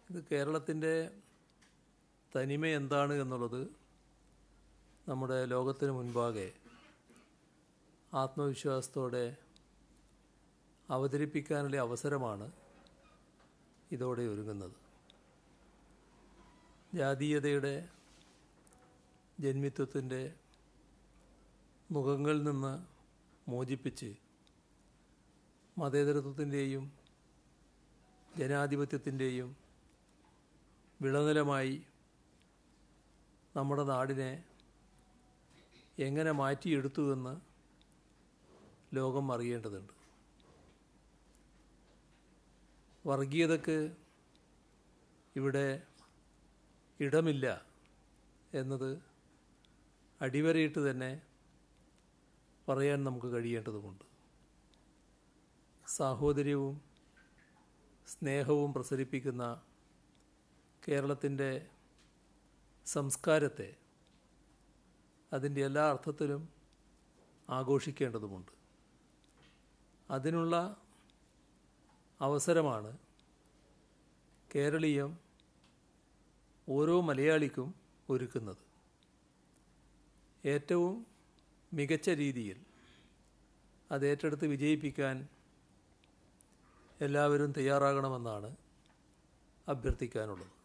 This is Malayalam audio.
ഇത് കേരളത്തിൻ്റെ തനിമ എന്താണ് എന്നുള്ളത് നമ്മുടെ ലോകത്തിന് മുൻപാകെ ആത്മവിശ്വാസത്തോടെ അവതരിപ്പിക്കാനുള്ള അവസരമാണ് ഇതോടെ ഒരുങ്ങുന്നത് ജാതീയതയുടെ ജന്മിത്വത്തിൻ്റെ മുഖങ്ങളിൽ നിന്ന് മോചിപ്പിച്ച് മതേതരത്വത്തിൻ്റെയും ജനാധിപത്യത്തിൻ്റെയും വിളനിലമായി നമ്മുടെ നാടിനെ എങ്ങനെ മാറ്റിയെടുത്തുവെന്ന് ലോകം അറിയേണ്ടതുണ്ട് വർഗീയതക്ക് ഇവിടെ ഇടമില്ല എന്നത് അടിവരയിട്ട് തന്നെ പറയാൻ നമുക്ക് കഴിയേണ്ടതുമുണ്ട് സാഹോദര്യവും സ്നേഹവും പ്രസരിപ്പിക്കുന്ന കേരളത്തിൻ്റെ സംസ്കാരത്തെ അതിൻ്റെ എല്ലാ അർത്ഥത്തിലും ആഘോഷിക്കേണ്ടതുമുണ്ട് അതിനുള്ള അവസരമാണ് കേരളീയം ഓരോ മലയാളിക്കും ഒരുക്കുന്നത് ഏറ്റവും മികച്ച രീതിയിൽ അത് ഏറ്റെടുത്ത് വിജയിപ്പിക്കാൻ എല്ലാവരും തയ്യാറാകണമെന്നാണ് അഭ്യർത്ഥിക്കാനുള്ളത്